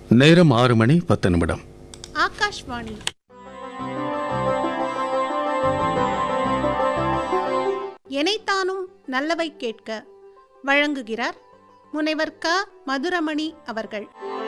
நேரம் ஆறு மணி பத்து நிமிடம் ஆகாஷ்வாணி எனைத்தானும் நல்லவை கேட்க வழங்குகிறார் முனைவர் க மதுரமணி அவர்கள்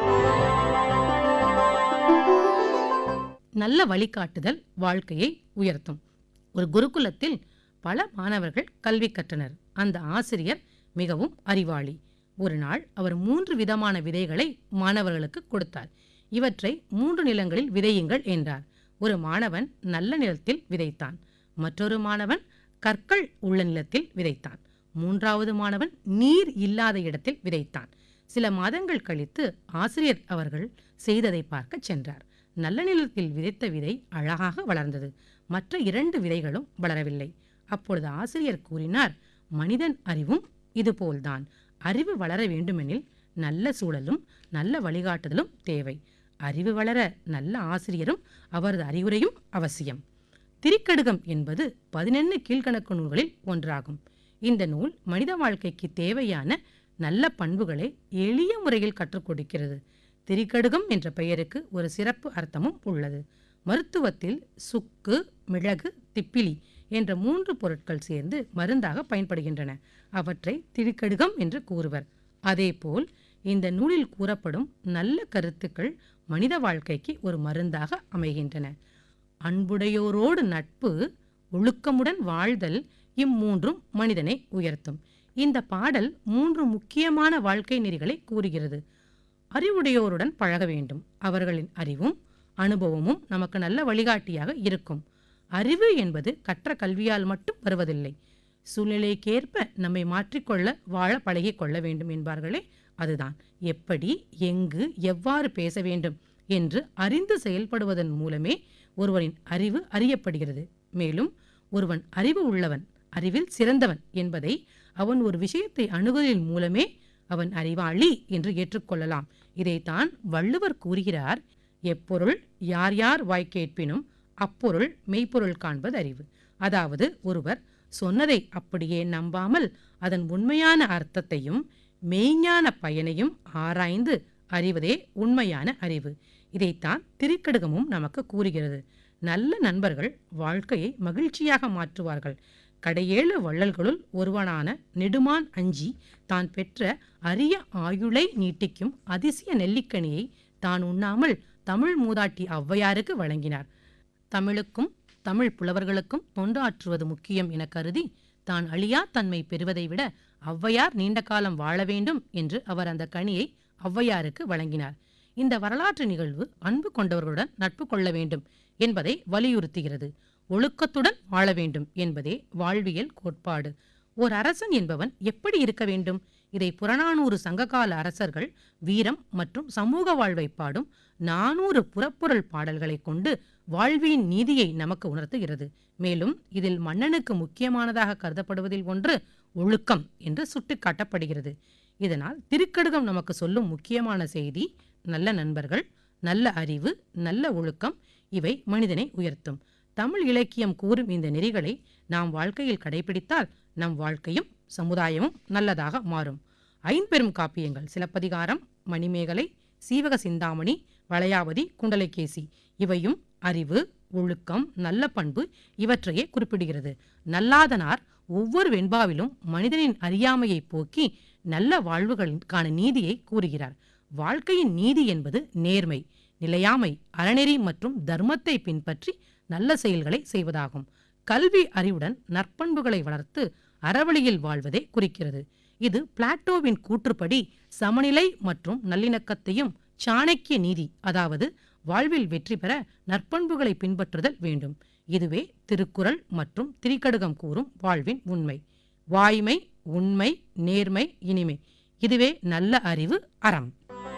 நல்ல வழிகாட்டுதல் வாழ்க்கையை உயர்த்தும் ஒரு குருகுலத்தில் பல மாணவர்கள் கல்வி கற்றனர் அந்த ஆசிரியர் மிகவும் அறிவாளி ஒரு நாள் அவர் மூன்று விதமான விதைகளை மாணவர்களுக்கு கொடுத்தார் இவற்றை மூன்று நிலங்களில் விதையுங்கள் என்றார் ஒரு மாணவன் நல்ல நிலத்தில் விதைத்தான் மற்றொரு மாணவன் கற்கள் உள்ள நிலத்தில் விதைத்தான் மூன்றாவது மாணவன் நீர் இல்லாத இடத்தில் விதைத்தான் சில மாதங்கள் கழித்து ஆசிரியர் அவர்கள் செய்ததை பார்க்கச் சென்றார் நல்ல நிலத்தில் விதைத்த விதை அழகாக வளர்ந்தது மற்ற இரண்டு விதைகளும் வளரவில்லை அப்பொழுது ஆசிரியர் கூறினார் மனிதன் அறிவும் இதுபோல்தான் அறிவு வளர வேண்டுமெனில் நல்ல சூழலும் நல்ல வழிகாட்டுதலும் தேவை அறிவு வளர நல்ல ஆசிரியரும் அவரது அறிவுரையும் அவசியம் திரிக்கடுகம் என்பது பதினெண்ணு கீழ்கணக்கு நூல்களில் ஒன்றாகும் இந்த நூல் மனித வாழ்க்கைக்கு தேவையான நல்ல பண்புகளை எளிய முறையில் கற்றுக் கொடுக்கிறது திரிக்கடுகம் என்ற பெயருக்கு ஒரு சிறப்பு அர்த்தமும் உள்ளது மருத்துவத்தில் சுக்கு மிளகு திப்பிலி என்ற மூன்று பொருட்கள் சேர்ந்து மருந்தாக பயன்படுகின்றன அவற்றை திரிக்கடுகம் என்று கூறுவர் அதேபோல் இந்த நூலில் கூறப்படும் நல்ல கருத்துக்கள் மனித வாழ்க்கைக்கு ஒரு மருந்தாக அமைகின்றன அன்புடையோரோடு நட்பு ஒழுக்கமுடன் வாழ்தல் இம்மூன்றும் மனிதனை உயர்த்தும் இந்த பாடல் மூன்று முக்கியமான வாழ்க்கை நெறிகளை கூறுகிறது அறிவுடையோருடன் பழக வேண்டும் அவர்களின் அறிவும் அனுபவமும் நமக்கு நல்ல வழிகாட்டியாக இருக்கும் அறிவு என்பது கற்ற கல்வியால் மட்டும் வருவதில்லை சூழ்நிலைக்கேற்ப நம்மை மாற்றிக்கொள்ள வாழ பழகிக் கொள்ள வேண்டும் என்பார்களே அதுதான் எப்படி எங்கு எவ்வாறு பேச வேண்டும் என்று அறிந்து செயல்படுவதன் மூலமே ஒருவரின் அறிவு அறியப்படுகிறது மேலும் ஒருவன் அறிவு உள்ளவன் அறிவில் சிறந்தவன் என்பதை அவன் ஒரு விஷயத்தை அணுகுவதன் மூலமே அவன் அறிவாளி என்று ஏற்றுக்கொள்ளலாம் இதைத்தான் வள்ளுவர் கூறுகிறார் எப்பொருள் யார் யார் வாய் கேட்பினும் அப்பொருள் மெய்ப்பொருள் காண்பது அறிவு அதாவது ஒருவர் சொன்னதை அப்படியே நம்பாமல் அதன் உண்மையான அர்த்தத்தையும் மெய்ஞான பயனையும் ஆராய்ந்து அறிவதே உண்மையான அறிவு இதைத்தான் திரிக்கடுகமும் நமக்கு கூறுகிறது நல்ல நண்பர்கள் வாழ்க்கையை மகிழ்ச்சியாக மாற்றுவார்கள் கடையேழு வள்ளல்களுள் ஒருவனான நெடுமான் அஞ்சி தான் பெற்ற அரிய ஆயுளை நீட்டிக்கும் அதிசய நெல்லிக்கனியை தான் உண்ணாமல் தமிழ் மூதாட்டி ஔவையாருக்கு வழங்கினார் தமிழுக்கும் தமிழ் புலவர்களுக்கும் தொண்டாற்றுவது முக்கியம் என கருதி தான் அழியா தன்மை பெறுவதை விட ஔவையார் நீண்ட காலம் வாழ வேண்டும் என்று அவர் அந்த கனியை ஔவையாருக்கு வழங்கினார் இந்த வரலாற்று நிகழ்வு அன்பு கொண்டவர்களுடன் நட்பு கொள்ள வேண்டும் என்பதை வலியுறுத்துகிறது ஒழுக்கத்துடன் வாழ வேண்டும் என்பதே வாழ்வியல் கோட்பாடு ஓர் அரசன் என்பவன் எப்படி இருக்க வேண்டும் இதை புறநானூறு சங்ககால அரசர்கள் வீரம் மற்றும் சமூக வாழ்வை பாடும் நானூறு புறப்புரல் பாடல்களை கொண்டு வாழ்வின் நீதியை நமக்கு உணர்த்துகிறது மேலும் இதில் மன்னனுக்கு முக்கியமானதாக கருதப்படுவதில் ஒன்று ஒழுக்கம் என்று சுட்டிக்காட்டப்படுகிறது இதனால் திருக்கடுகம் நமக்கு சொல்லும் முக்கியமான செய்தி நல்ல நண்பர்கள் நல்ல அறிவு நல்ல ஒழுக்கம் இவை மனிதனை உயர்த்தும் தமிழ் இலக்கியம் கூறும் இந்த நெறிகளை நாம் வாழ்க்கையில் கடைபிடித்தால் நம் வாழ்க்கையும் சமுதாயமும் நல்லதாக மாறும் ஐம்பெரும் காப்பியங்கள் சிலப்பதிகாரம் மணிமேகலை சீவக சிந்தாமணி வளையாவதி குண்டலகேசி இவையும் அறிவு ஒழுக்கம் நல்ல பண்பு இவற்றையே குறிப்பிடுகிறது நல்லாதனார் ஒவ்வொரு வெண்பாவிலும் மனிதனின் அறியாமையை போக்கி நல்ல வாழ்வுகளுக்கான நீதியை கூறுகிறார் வாழ்க்கையின் நீதி என்பது நேர்மை நிலையாமை அறநெறி மற்றும் தர்மத்தை பின்பற்றி நல்ல செயல்களை செய்வதாகும் கல்வி அறிவுடன் நற்பண்புகளை வளர்த்து அறவழியில் வாழ்வதை குறிக்கிறது இது பிளாட்டோவின் கூற்றுப்படி சமநிலை மற்றும் நல்லிணக்கத்தையும் சாணக்கிய நீதி அதாவது வாழ்வில் வெற்றி பெற நற்பண்புகளை பின்பற்றுதல் வேண்டும் இதுவே திருக்குறள் மற்றும் திரிகடுகம் கூறும் வாழ்வின் உண்மை வாய்மை உண்மை நேர்மை இனிமை இதுவே நல்ல அறிவு அறம்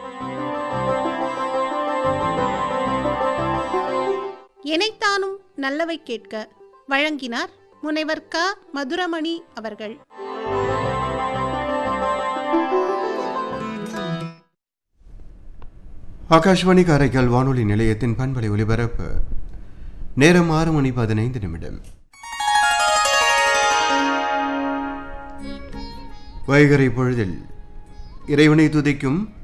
எனைத்தானும் நல்லவை கேட்க வழங்கினார் முனைவர் க மதுரமணி அவர்கள் ஆகாஷ்வாணி காரைக்கால் வானொலி நிலையத்தின் பண்பலை ஒலிபரப்பு நேரம் ஆறு மணி பதினைந்து நிமிடம் வைகரை பொழுதில் இறைவனை துதிக்கும்